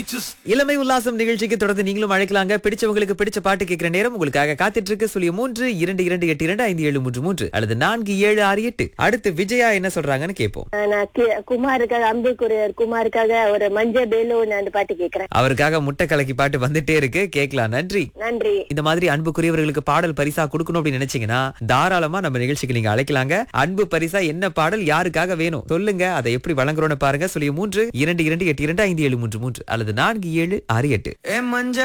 இளமை உல்லாசம் நிகழ்ச்சிக்கு தொடர்ந்து நீங்களும் அழைக்கலாங்க பிடிச்சவங்களுக்கு பிடிச்ச பாட்டு கேட்கிற நேரம் உங்களுக்காக காத்துட்டு இருக்கு சொல்லி மூன்று இரண்டு இரண்டு எட்டு இரண்டு ஐந்து ஏழு மூன்று மூன்று அல்லது நான்கு ஏழு ஆறு எட்டு அடுத்து விஜயா என்ன சொல்றாங்கன்னு கேட்போம் நான் கி- குமாருக்காக அம்புக்குரியர் குமாருக்காக ஒரு மஞ்சள் பேலூன் அந்த பாட்டு கேக்குறேன் அவருக்காக முட்டை கலக்கி பாட்டு வந்துட்டே இருக்கு கேட்கலாம் நன்றி நன்றி இந்த மாதிரி அன்புக்குரியவர்களுக்கு பாடல் பரிசா கொடுக்கணும் அப்படின்னு நினைச்சீங்கன்னா தாராளமா நம்ம நிகழ்ச்சிக்கு நீங்க அழைக்கலாங்க அன்பு பரிசா என்ன பாடல் யாருக்காக வேணும் சொல்லுங்க அதை எப்படி வழங்குறோம்னு பாருங்க சொல்லி மூன்று இரண்டு இரண்டு எட்டு இரண்டு ஐந்து ஏழு மூன்று மூன்று அல்லது நான்கு ஏழு ஆறு எட்டு